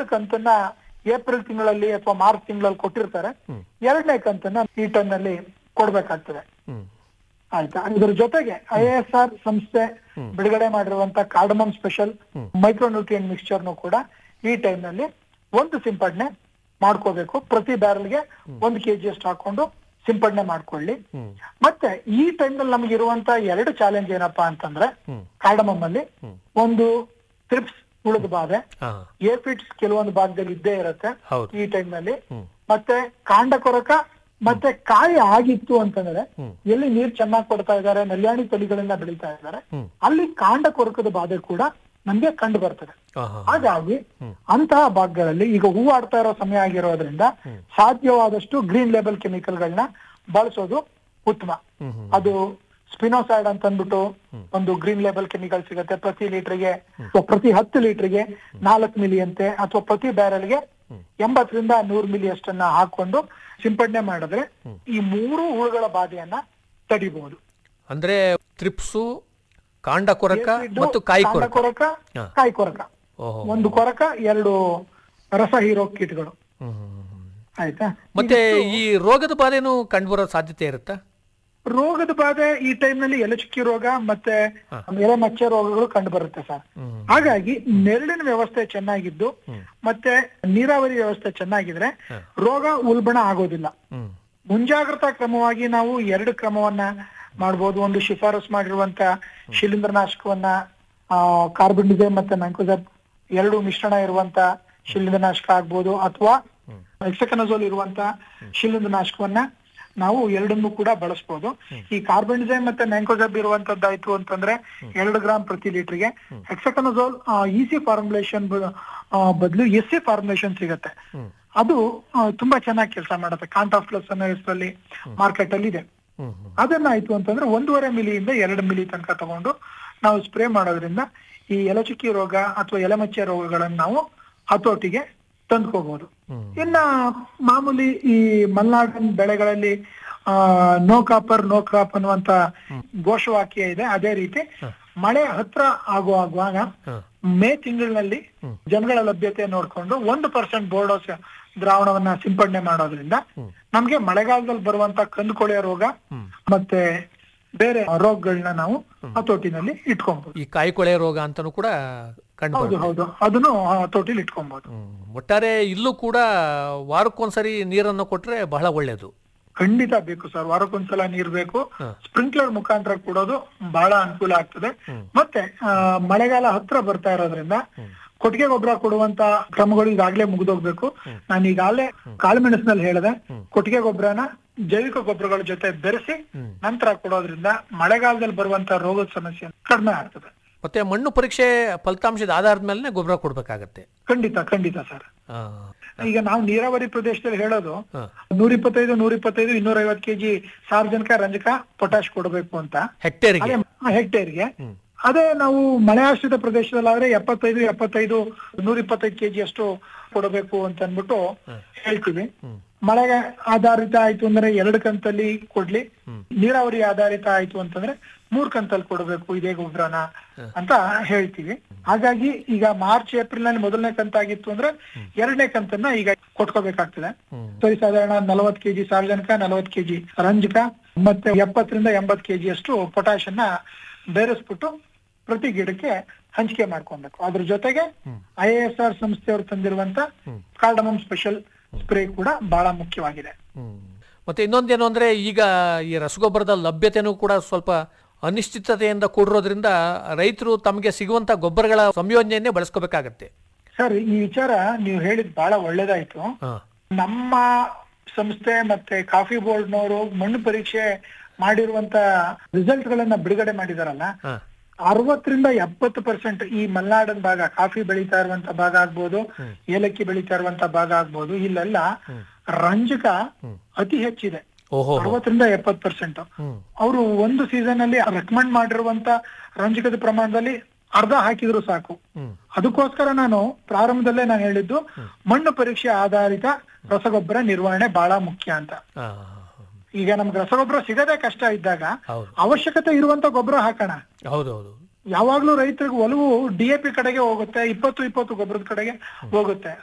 ಒಂದು ಕಂತನ್ನ ಏಪ್ರಿಲ್ ತಿಂಗಳಲ್ಲಿ ಅಥವಾ ಮಾರ್ಚ್ ತಿಂಗಳಲ್ಲಿ ಕೊಟ್ಟಿರ್ತಾರೆ ಎರಡನೇ ಕಂತನ್ನ ಈ ಟೈಮ್ ನಲ್ಲಿ ಕೊಡ್ಬೇಕಾಗ್ತದೆ ಹ್ಮ್ ಆಯ್ತಾ ಇದ್ರ ಜೊತೆಗೆ ಐ ಎಸ್ ಆರ್ ಸಂಸ್ಥೆ ಬಿಡುಗಡೆ ಮಾಡಿರುವಂತ ಕಾರ್ಡಮಮ್ ಸ್ಪೆಷಲ್ ಮೈಕ್ರೋನ್ಯೂಟ್ರಿಯನ್ ಮಿಕ್ಸ್ಚರ್ನು ಕೂಡ ಈ ಟೈಮ್ ನಲ್ಲಿ ಒಂದು ಸಿಂಪಡಣೆ ಮಾಡ್ಕೋಬೇಕು ಪ್ರತಿ ಬ್ಯಾರಲ್ಗೆ ಒಂದು ಕೆಜಿ ಅಷ್ಟು ಹಾಕೊಂಡು ಸಿಂಪಡಣೆ ಮಾಡ್ಕೊಳ್ಳಿ ಮತ್ತೆ ಈ ಟೈಮ್ ನಲ್ಲಿ ನಮ್ಗೆ ಇರುವಂತ ಎರಡು ಚಾಲೆಂಜ್ ಏನಪ್ಪಾ ಅಂತಂದ್ರೆ ಕಾರ್ಡಮಮ್ ಅಲ್ಲಿ ಒಂದು ಟ್ರಿಪ್ಸ್ ಉಳಿದ ಬಾಧೆ ಹಾ ಏಫಿಟ್ಸ್ ಕೆಲವೊಂದು ಭಾಗದಲ್ಲಿ ಇದ್ದೇ ಇರುತ್ತೆ ಹೌದು. ಈ ಟೈಮ್ ನಲ್ಲಿ ಮತ್ತೆ ಕಾಂಡ ಕೊರಕ ಮತ್ತೆ ಕಾಯಿ ಆಗಿತ್ತು ಅಂತಂದ್ರೆ ಎಲ್ಲಿ ನೀರ್ ಚೆನ್ನಾಗಿ ಕೊಡ್ತಾ ಇದ್ದಾರೆ ನೆಲ್ಯಾಣಿ ತಳಿಗಳನ್ನ ಬೆಳೀತಾ ಇದ್ದಾರೆ ಅಲ್ಲಿ ಕಾಂಡ ಕೊರಕದ ಬಾಧೆ ಕೂಡ ನಮ್ಗೆ ಕಂಡು ಬರ್ತದೆ ಹಾ ಹಾ ಹಾಗಾಗಿ ಅಂತಹ ಭಾಗಗಳಲ್ಲಿ ಈಗ ಹೂ ಆಡ್ತಾ ಇರೋ ಸಮಯ ಆಗಿರೋದ್ರಿಂದ ಸಾಧ್ಯವಾದಷ್ಟು ಗ್ರೀನ್ ಲೇಬಲ್ ಕೆಮಿಕಲ್ಗಳನ್ನ ಬಳಸೋದು ಉತ್ತಮ ಅದು ಸ್ಪಿನೋಸೈಡ್ ಅಂತ ಅಂದ್ಬಿಟ್ಟು ಒಂದು ಗ್ರೀನ್ ಲೇಬಲ್ ಕೆಮಿಕಲ್ ಸಿಗುತ್ತೆ ಪ್ರತಿ ಲೀಟರ್ಗೆ ಅಥವಾ ಪ್ರತಿ ಹತ್ತು ಲೀಟರ್ಗೆ ನಾಲ್ಕು ಮಿಲಿ ಅಂತೆ ಅಥವಾ ಪ್ರತಿ ಬ್ಯಾರಲ್ಗೆ ಎಂಬತ್ತರಿಂದ ನೂರು ಮಿಲಿ ಅಷ್ಟನ್ನ ಹಾಕೊಂಡು ಸಿಂಪಡಣೆ ಮಾಡಿದ್ರೆ ಈ ಮೂರು ಹುಳುಗಳ ಬಾಧೆಯನ್ನ ತಡಿಬಹುದು ಅಂದ್ರೆ ತ್ರಿಪ್ಸು ಕಾಂಡ ಕೊರಕ ಮತ್ತು ಕಾಯಿ ಕಾಂಡ ಕೊರಕ ಕೊರಕ ಹಾ. ಕಾಯಿ ಕೊರಕ ಓಹೋ ಒಂದು ಕೊರಕ ಎರಡು ರಸ ಹೀರೋ ಕೀಟಗಳು ಹ್ಮ್, ಹ್ಮ್, ಹ್ಮ್. ಆಯ್ತಾ ಮತ್ತೆ ಈ ರೋಗದ ಬಾಧೆನೂ ಕಂಡುಬರೋ ಸಾಧ್ಯತೆ ಇರುತ್ತಾ ರೋಗದ ಬಾಧೆ ಈ ಟೈಮ್ ನಲ್ಲಿ ಎಲೆಚುಕ್ಕಿ ರೋಗ ಮತ್ತೆ ಎಲೆ ಮಚ್ಚೆ ರೋಗಗಳು ಕಂಡು ಬರುತ್ತೆ ಸರ್ ಹಾಗಾಗಿ ನೆರಳಿನ ವ್ಯವಸ್ಥೆ ಚೆನ್ನಾಗಿದ್ದು ಮತ್ತೆ ನೀರಾವರಿ ವ್ಯವಸ್ಥೆ ಚೆನ್ನಾಗಿದ್ರೆ ರೋಗ ಉಲ್ಬಣ ಆಗೋದಿಲ್ಲ ಹ್ಮ್ ಮುಂಜಾಗ್ರತಾ ಕ್ರಮವಾಗಿ ನಾವು ಎರಡು ಕ್ರಮವನ್ನ ಮಾಡ್ಬೋದು ಒಂದು ಶಿಫಾರಸ್ ಮಾಡಿರುವಂತ ಶಿಲೀಂಧ್ರನಾಶಕವನ್ನ ಕಾರ್ಬನ್ಡಿಸೈಮ್ ಮತ್ತೆ ಮ್ಯಾಂಕೋಸಬ್ ಎರಡು ಮಿಶ್ರಣ ಇರುವಂತ ಶಿಲೀಂಧ್ರನಾಶಕ ಆಗ್ಬೋದು ಅಥವಾ ಎಕ್ಸಕನಜೋಲ್ ಇರುವಂತ ಶಿಲೀಂಧ್ರನಾಶಕವನ್ನ ನಾವು ಎರಡನ್ನೂ ಕೂಡ ಬಳಸಬಹುದು ಈ ಕಾರ್ಬನ್ಡಿಸೈಮ್ ಮತ್ತೆ ಮ್ಯಾಂಕೋಸಬ್ ಇರುವಂತದ್ದಾಯ್ತು ಅಂತಂದ್ರೆ ಎರಡು ಗ್ರಾಮ್ ಪ್ರತಿ ಲೀಟರ್ಗೆ ಹೆಕ್ಸಕನಜೋಲ್ ಇಸಿ ಫಾರ್ಮುಲೇಷನ್ ಬದಲು ಎಸ್ ಸಿ ಫಾರ್ಮುಲೇಷನ್ ಸಿಗತ್ತೆ ಅದು ಆ, ತುಂಬಾ ಚೆನ್ನಾಗಿ ಕೆಲಸ ಮಾಡುತ್ತೆ ಕಾಂಟಾಫ್ ಪ್ಲಸ್ ಅನ್ನೋ ಹೆಸರಲ್ಲಿ ಮಾರ್ಕೆಟ್ ಅಲ್ಲಿ ಇದೆ ಹ್ಮ್ ಹ್ಮ್ ಅದನ್ನ ಆಯ್ತು ಅಂತಂದ್ರೆ ಒಂದೂವರೆ ಮಿಲಿಯಿಂದ ಎರಡು ಮಿಲಿ ತನಕ ತಗೊಂಡು ನಾವು ಸ್ಪ್ರೇ ಮಾಡೋದ್ರಿಂದ ಈ ಎಲೆಚುಕ್ಕಿ ರೋಗ ಅಥವಾ ಎಲೆಮಚ್ಚೆ ರೋಗಗಳನ್ನ ನಾವು ಹತೋಟಿಗೆ ತಂದ್ಕೋಬಹುದು ಇನ್ನ ಮಾಮೂಲಿ ಈ ಮಲ್ನಾಡಿನ ಬೆಳೆಗಳಲ್ಲಿ ಆ ನೋ ಕಾಪರ್ ನೋ ಕ್ರಾಪ್ ಅನ್ನುವಂತ ಘೋಷವಾಕ್ಯ ಇದೆ ಅದೇ ರೀತಿ ಮಳೆ ಹತ್ರ ಆಗುವಾಗ ಮೇ ತಿಂಗಳಿನಲ್ಲಿ ಜನಗಳ ಲಭ್ಯತೆ ನೋಡ್ಕೊಂಡು ಒಂದು ಪರ್ಸೆಂಟ್ ಬೋರ್ಡೋಸ್ ದ್ರಾವಣವನ್ನ ಸಿಂಪಡಣೆ ಮಾಡೋದ್ರಿಂದ ನಮ್ಗೆ ಮಳೆಗಾಲದಲ್ಲಿ ಬರುವಂತ ಕಂದುಕೊಳೆಯ ರೋಗ ಮತ್ತೆ ಬೇರೆ ರೋಗಗಳನ್ನ ನಾವು ಹತೋಟಿನಲ್ಲಿ ಇಟ್ಕೊಬಹುದು ಈ ಕಾಯಿ ಕೊಳೆ ರೋಗ ಅಂತಾನೂ ಕೂಡ ಕಂಡು ಹೌದು ಹೌದು ಅದನ್ನು ಹತೋಟಿಲಿ ಇಟ್ಕೊಬಹುದು ಒಟ್ಟಾರೆ ಇಲ್ಲೂ ಕೂಡ ವಾರಕ್ಕೊಂದ್ಸರಿ ನೀರನ್ನು ಕೊಟ್ರೆ ಬಹಳ ಒಳ್ಳೆಯದು ಖಂಡಿತ ಬೇಕು ಸರ್ ವಾರಕ್ಕೊಂದ್ಸಲ ನೀರ್ ಬೇಕು ಸ್ಪ್ರಿಂಕ್ಲರ್ ಮುಖಾಂತರ ಕೊಡೋದು ಬಹಳ ಅನುಕೂಲ ಆಗ್ತದೆ ಮತ್ತೆ ಆ, ಮಳೆಗಾಲ ಹತ್ರ ಬರ್ತಾ ಇರೋದ್ರಿಂದ ಕೊಟ್ಟಿಗೆ ಗೊಬ್ಬರ ಕೊಡುವಂತ ಕ್ರಮಗಳು ಈಗಾಗಲೇ ಮುಗಿದೋಗ್ಬೇಕು ನಾನು ಈಗಾಗಲೇ ಕಾಳುಮೆಣಸಿನಲ್ಲಿ ಹೇಳಿದೆ ಕೊಟ್ಟಿಗೆ ಗೊಬ್ಬರನ ಜೈವಿಕ ಗೊಬ್ಬರಗಳ ಜೊತೆ ಬೆರೆಸಿ ನಂತರ ಕೊಡೋದ್ರಿಂದ ಮಳೆಗಾಲದಲ್ಲಿ ಬರುವಂತ ರೋಗದ ಸಮಸ್ಯೆ ಕಡಿಮೆ ಆಗ್ತದೆ ಮತ್ತೆ ಮಣ್ಣು ಪರೀಕ್ಷೆ ಫಲಿತಾಂಶದ ಆಧಾರದ ಮೇಲೆ ಗೊಬ್ಬರ ಕೊಡ್ಬೇಕಾಗತ್ತೆ ಖಂಡಿತ ಖಂಡಿತ ಸರ್ ಆ, ಈಗ ನಾವು ನೀರಾವರಿ ಪ್ರದೇಶದಲ್ಲಿ ಹೇಳೋದು ಹಾ. ನೂರ ಇಪ್ಪತ್ತೈದು ನೂರ ಇಪ್ಪತ್ತೈದು ಇನ್ನೂರ ಐವತ್ತು ಕೆಜಿ ಸಾರ್ವಜನಿಕ ರಂಜಕ ಪೊಟ್ಯಾಶ್ ಕೊಡಬೇಕು ಅಂತ ಹೆಕ್ಟೇರ್ಗೆ ಅದೇ ಹೆಕ್ಟೇರ್ಗೆ ಅದೇ ನಾವು ಮಳೆ ಆಶ್ರಿತ ಪ್ರದೇಶದಲ್ಲಾದ್ರೆ ಎಪ್ಪತ್ತೈದು ಎಪ್ಪತ್ತೈದು ನೂರ ಇಪ್ಪತ್ತೈದು ಕೆಜಿ ಅಷ್ಟು ಕೊಡಬೇಕು ಅಂತ ಅನ್ಬಿಟ್ಟು ಹೇಳ್ತೀವಿ ಮಳೆಗೆ ಆಧಾರಿತ ಆಯ್ತು ಅಂದ್ರೆ ಎರಡು ಕಂತಲ್ಲಿ ಕೊಡ್ಲಿ ನೀರಾವರಿ ಆಧಾರಿತ ಆಯ್ತು ಅಂತಂದ್ರೆ ಮೂರ್ ಕಂತಲ್ಲಿ ಕೊಡಬೇಕು ಇದೇ ಗೊಬ್ಬರನ ಅಂತ ಹೇಳ್ತೀವಿ ಹಾಗಾಗಿ ಈಗ ಮಾರ್ಚ್ ಏಪ್ರಿಲ್ ನಲ್ಲಿ ಮೊದಲನೇ ಕಂತಾಗಿತ್ತು ಅಂದ್ರೆ ಎರಡನೇ ಕಂತನ್ನ ಈಗ ಕೊಟ್ಕೋಬೇಕಾಗ್ತದೆ ಸರಿ ಸಾಧಾರಣ ನಲವತ್ ಕೆಜಿ ಸಾರ್ವಜನಿಕ ನಲವತ್ ಕೆಜಿ ರಂಜಕ ಮತ್ತೆ ಎಪ್ಪತ್ತರಿಂದ ಎಂಬತ್ ಕೆಜಿ ಅಷ್ಟು ಪೊಟ್ಯಾಶ್ ಅನ್ನ ಬೇರೆಸ್ಬಿಟ್ಟು ಪ್ರತಿ ಗಿಡಕ್ಕೆ ಹಂಚಿಕೆ ಮಾಡ್ಕೊಬೇಕು ಅದ್ರ ಜೊತೆಗೆ ಐ ಎಸ್ ಆರ್ ಸಂಸ್ಥೆಯವರು ತಂದಿರುವಂತ ಕಾರ್ಡಮಮ್ ಸ್ಪೆಷಲ್ ಸ್ಪ್ರೇ ಕೂಡ ಬಹಳ ಮುಖ್ಯವಾಗಿದೆ ಹ್ಮ್. ಮತ್ತೆ ಇನ್ನೊಂದೇನು ಅಂದ್ರೆ ಈಗ ಈ ರಸಗೊಬ್ಬರದ ಲಭ್ಯತೆನೂ ಕೂಡ ಸ್ವಲ್ಪ ಅನಿಶ್ಚಿತತೆಯಿಂದ ಕೂಡಿರೋದ್ರಿಂದ ರೈತರು ತಮಗೆ ಸಿಗುವಂತ ಗೊಬ್ಬರಗಳ ಸಂಯೋಜನೆಯನ್ನೇ ಬಳಸ್ಕೋಬೇಕಾಗತ್ತೆ ಸರ್ ಈ ವಿಚಾರ ನೀವು ಹೇಳಿದ್ ಬಹಳ ಒಳ್ಳೇದಾಯ್ತು ಹಾ ನಮ್ಮ ಸಂಸ್ಥೆ ಮತ್ತೆ ಕಾಫಿ ಬೋರ್ಡ್ನವರು ಮಣ್ಣು ಪರೀಕ್ಷೆ ಮಾಡಿರುವಂತ ರಿಸಲ್ಟ್ ಗಳನ್ನ ಬಿಡುಗಡೆ ಮಾಡಿದಾರಲ್ಲ ಹಾ ಅರವತ್ತರಿಂದ ಎಪ್ಪತ್ತು ಪರ್ಸೆಂಟ್ ಈ ಮಲ್ನಾಡನ್ ಭಾಗ ಕಾಫಿ ಬೆಳೀತಾ ಇರುವಂತ ಭಾಗ ಆಗ್ಬೋದು ಏಲಕ್ಕಿ ಬೆಳೀತಾ ಇರುವಂತ ಭಾಗ ಆಗ್ಬೋದು ಇಲ್ಲೆಲ್ಲ ರಂಜಕ ಅತಿ ಹೆಚ್ಚಿದೆ ಓಹೋ ಅರವತ್ತರಿಂದ ಎಪ್ಪತ್ ಪರ್ಸೆಂಟ್ ಹ್ಮ್ ಅವರು ಒಂದು ಸೀಸನ್ ಅಲ್ಲಿ ರೆಕಮೆಂಡ್ ಮಾಡಿರುವಂತ ರಂಜಕದ ಪ್ರಮಾಣದಲ್ಲಿ ಅರ್ಧ ಹಾಕಿದ್ರು ಸಾಕು ಹ್ಮ್ ಅದಕ್ಕೋಸ್ಕರ ನಾನು ಪ್ರಾರಂಭದಲ್ಲೇ ನಾನು ಹೇಳಿದ್ದು ಮಣ್ಣು ಪರೀಕ್ಷೆ ಆಧಾರಿತ ರಸಗೊಬ್ಬರ ನಿರ್ವಹಣೆ ಬಹಳ ಮುಖ್ಯ ಅಂತ ಆ, ಈಗ ನಮ್ಗೆ ರಸಗೊಬ್ಬರ ಸಿಗದೆ ಕಷ್ಟ ಇದ್ದಾಗ ಹೌದು ಅವಶ್ಯಕತೆ ಇರುವಂತ ಗೊಬ್ಬರ ಹಾಕೋಣ ಹೌದು ಹೌದು ಯಾವಾಗ್ಲೂ ರೈತರಿಗೆ ಒಲವು ಡಿ ಎ ಪಿ ಕಡೆಗೆ ಹೋಗುತ್ತೆ ಇಪ್ಪತ್ತು ಇಪ್ಪತ್ತು ಗೊಬ್ಬರದ ಕಡೆಗೆ ಹೋಗುತ್ತೆ